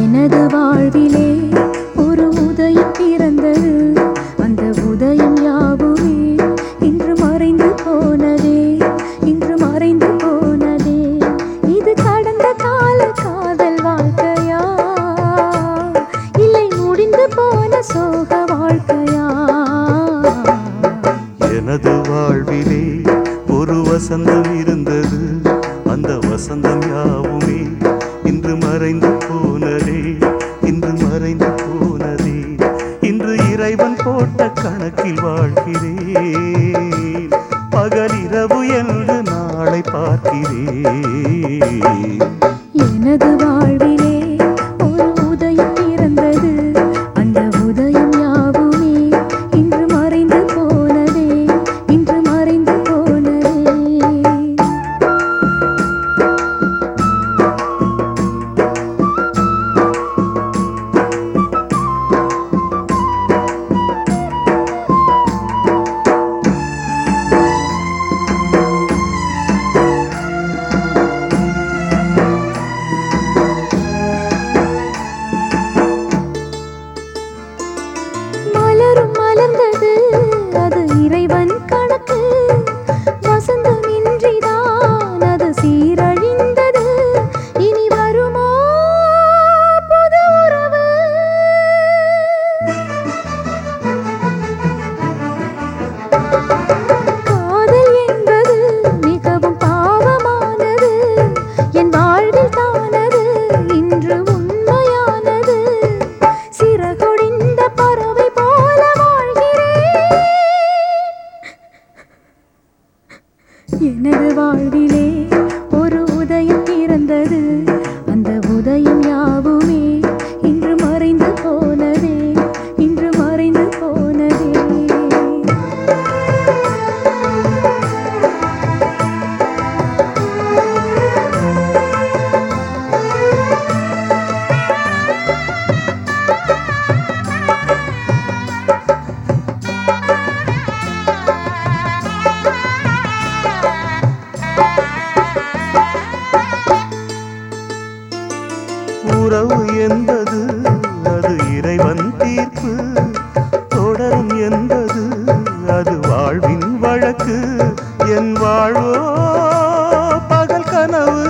எனது வாழ்விலே ஒரு உதயம் பிறந்தது அந்த உதயம் யாவுமே இன்று மறைந்து போனதே இன்று மறைந்து போனதே இது கடந்த கால காதல் வாழ்க்கையா இல்லை முடிந்து போன சோக வாழ்க்கையா எனது வாழ்விலே ஒரு வசந்தம் இருந்தது அந்த வசந்தம் யாவுமே இன்று மறைந்து போனதே இன்று மறைந்து போனதே இன்று இறைவன் போட்ட கணக்கில் வாழ்கிறேன் பகலிரவு என்று நாளை பார்க்கிறேன் எனது வாழ்விலே ஒரு உதயம் பிறந்தது அந்த உதயம் யாவுமே இன்று மறைந்து போனதே இன்று மறைந்து போனதே மலரும் மலர்ந்தது அது இறைவன் கணக்கு வசந்தம் இன்றிதான் அது சீரழிந்தது இனி வருமோ புது உறவு காதல் என்பது மிகவும் பாவமானது என் வாழ்வில் தானது இன்று உண்மையானது சிறகொடிந்த பறவை போல வாழ்கிறேன் எனது வாழ்விலே ஒரு உதயம் பிறந்தது அந்த உதயம் யாவுமே இன்று மறைந்து போனதே இன்று மறைந்து போனதே உறவு என்பது அது இறைவன் தீர்ப்பு தொடரும் என்பது அது வாழ்வின் வழக்கு என் வாழ்வோ பகல் கனவு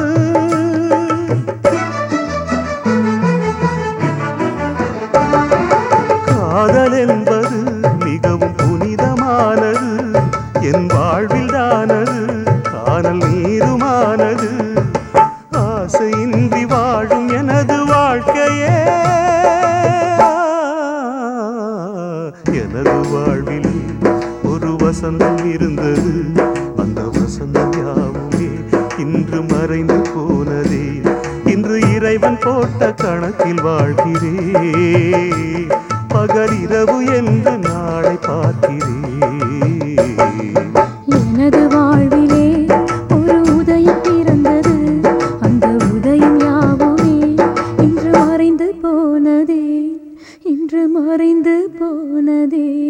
காதல் என்பது மிகவும் புனிதமானது என் வாழ்வில் தானது காணல் நீருமானது ஆசையின்றி வாழும் எனது வாழ்க்கையே எனது வாழ்வில் ஒரு வசந்தம் இருந்தது அந்த வசந்தம் யாவுமே இன்று மறைந்து போனதே இன்று இறைவன் போட்ட கணக்கில் வாழ்கிறேன் பகலிரவு என்று நாளை பார்க்கிறேன் எனது வாழ்விலே ஒரு உதயம் பிறந்தது அந்த உதயம் யாவுமே இன்று மறைந்து போனதே இன்று மறைந்து போனதே